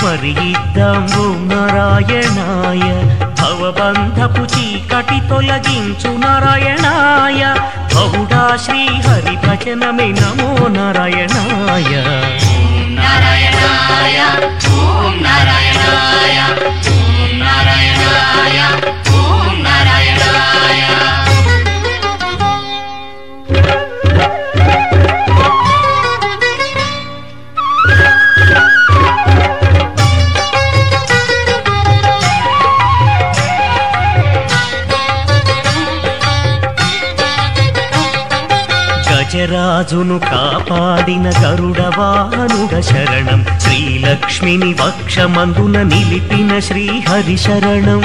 స్మరిద్దాం ఓం నారాయణాయ భవబంధపు చీకటి తొలగించు నారాయణాయ బహుడా శ్రీహరి భజనమే నమో నారాయణాయ నారాయణాయ ఓం నారాయణాయ ఓం నారాయణాయ ఓం నారాయణాయ గజరాజును కాపాడిన గరుడ వాహనుడ శరణం శ్రీలక్ష్మిని వక్షమందున నిలిపిన శ్రీహరి శరణం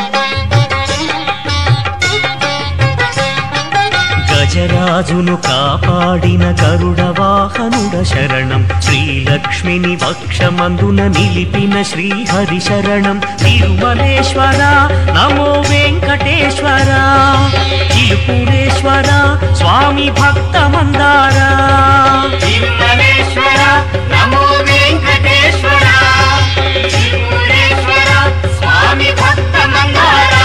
గజరాజును కాపాడిన గరుడ వాహనుడ శరణం శ్రీలక్ష్మిని వక్షమందున నిలిపిన శ్రీహరి శరణం తిరుమలేశ్వర నమో వెంకటేశ్వర చిలుపురేశ్వర స్వామి భక్త మందారా తిరుమలేశ్వర నమో వెంకటేశ్వర త్రిపురేశ్వర స్వామి భక్త మందారా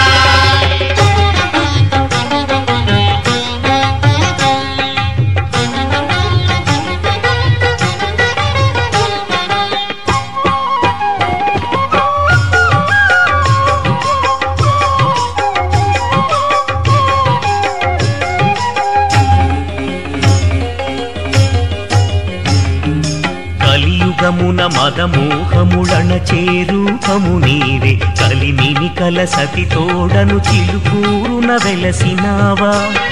కలియుగమున మదమోహముడన చేరూపము నీవే కలిమిని కల సతి తోడను చిలుకూరున వెలసినావా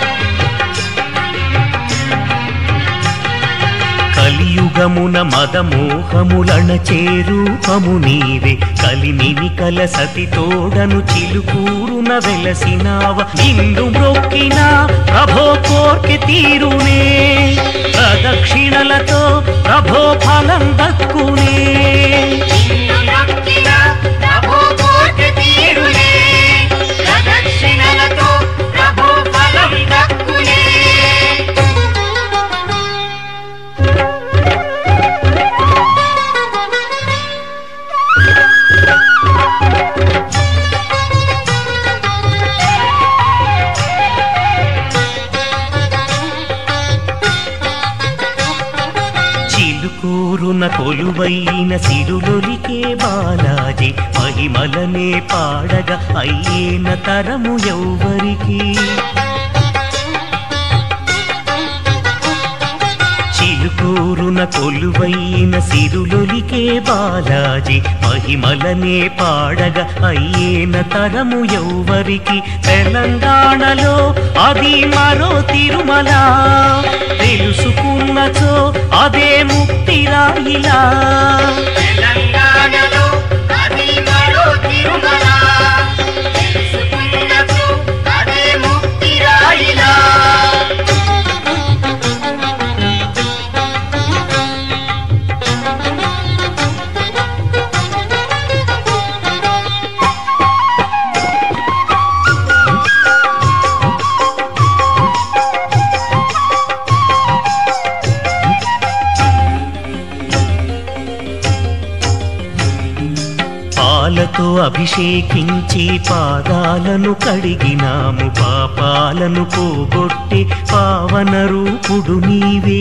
కలియుగమున మదమోహములన చేరూపము నీవే కలిమిని కల సతి తోడను చిలుకూరున వెలసినావ నిండు మ్రొక్కిన ప్రభో కోర్కె తీరునే ప్రదక్షిణలతో ప్రభో ఫలం దక్కునే నిన్ను నొక్కిన ప్రభు కోటి తీరులే ప్రదక్షిణలతో ప్రభు ఫలం దక్కునే చిలుకూరున కొలువైన సిరులొలికే బాలాజీ మహిమలనే పాడగా అయ్యేన తరము ఎవ్వరికి చిలుకూరున కొలువైన సిరులొలికే బాలాజీ మహిమలనే పాడగా అయ్యేన తరము ఎవ్వరికి తెలంగాణలో అది మరో తిరుమల తెలుసుకున్నచో అదే ముక్తి రాయిలా తెలంగాణలో అది మరో తిరుమల తెలుసుకున్నచో అదే ముక్తి రాయిలా పాలతో అభిషేకించి పాదాలను కడిగినాము పాపాలను పోగొట్టి పావన రూపుడు నీవే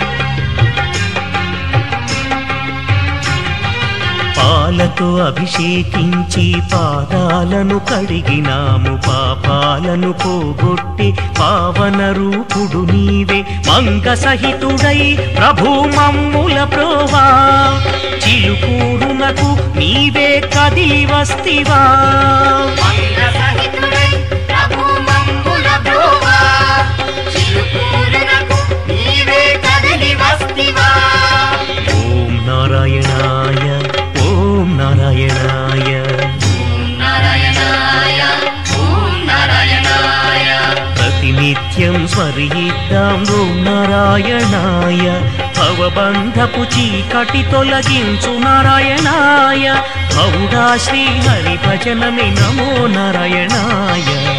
పాలతో అభిషేకించి పాదాలను కడిగినాము పాపాలను పోగొట్టి పావన రూపుడు నీవే మంగ సహితుడై ప్రభు మమ్ముల ప్రోవా చిలుకూరునకు నీవే కదిలి వస్తివా మంగ సహితుడై ప్రభు మమ్ముల బ్రోవా చిలుకూరునకు నీవే కదిలి వస్తివా ఓం నారాయణాయ ఓం నారాయణాయ ఓం నారాయణాయ ఓం నారాయణాయ ప్రతినిత్యం స్మరిద్దాం ఓం నారాయణాయ భవబంధపు చీకటి తొలగించు నారాయణాయ బహుడా శ్రీహరి భజనమే నమో నారాయణాయ